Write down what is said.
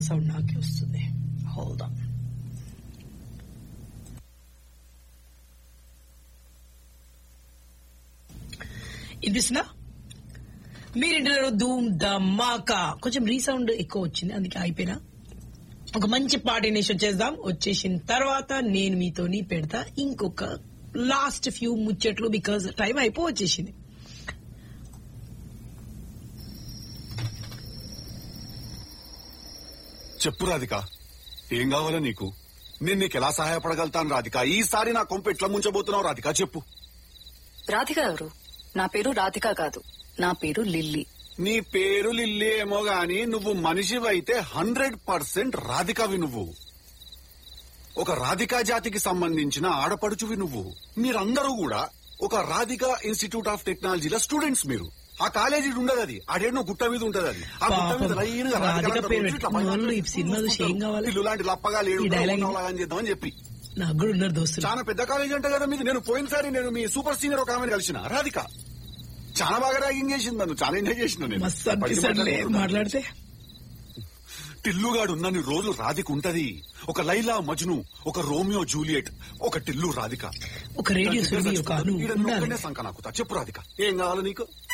Sound నాకే వస్తుంది hold on ఇదిస్తున్నా మీరింటారు ధూమ్ ధమాకా కొంచెం రీసౌండ్ ఎక్కువ వచ్చింది అందుకే అయిపోయినా ఒక మంచి పాట వినేసి వచ్చేద్దాం వచ్చేసిన తర్వాత నేను మీతోని పెడతా ఇంకొక లాస్ట్ ఫ్యూ ముచ్చట్లు బికాజ్ టైం అయిపో వచ్చేసింది చెప్పు రాధిక ఏం కావాలా నీకు నేను నీకు ఎలా సహాయపడగలుగుతాను రాధిక ఈసారి నా కొంపు ఎట్లా ముంచబోతున్నావు రాధిక చెప్పు రాధిక ఎవరు నా పేరు రాధిక కాదు నా పేరు లిల్లీ నీ పేరు లిల్లీ ఏమో గాని నువ్వు మనిషివైతే హండ్రెడ్ పర్సెంట్ రాధికవి నువ్వు ఒక రాధికా జాతికి సంబంధించిన ఆడపడుచువి నువ్వు మీరందరూ కూడా ఒక రాధిక ఇన్స్టిట్యూట్ ఆఫ్ టెక్నాలజీలో స్టూడెంట్స్ మీరు ఆ కాలేజీ ఉండదు అది ఆడేనో గుట్ట మీద ఉంటది అది ఆ గుట్ట మీద పాపం. లైన్గా రాధిక రాధికలందరూ పేరు వచ్చి ఇట్లా పెట్టుకున్న వాళ్ళు ఈ సినిమా చూసి ఏం కావాలి? ఇల్లు లాంటి లప్పగా లేడు ఈ డైలాగ్ అని చేద్దామని చెప్పి నాకు కూడా ఉన్నారు దోస్తులు చాలా పెద్ద కాలేజ్ అంట కదా మీది నేను పోయినసారి నేను మీ సూపర్ సీనియర్ ఒక ఆమెను కలిసిన రాధిక చాలా బాగా ర్యాగింగ్ చేసింది నన్ను చాలా ఎంజాయ్ చేసిన నేను మస్తు అనిపిస్తుంది మాట్లాడితే టిల్లుగాడు ఉన్నన్ని రోజులు రాధిక ఉంటది ఒక లైలా మజ్ను ఒక రోమియో జూలియట్ ఒక టిల్లు రాధిక ఒక రేడియో సురభి ఒక అను ఈడ ఉండాలి ఒక్కనే సంక నాకు చెప్పు రాధిక ఏం కావాలి నీకు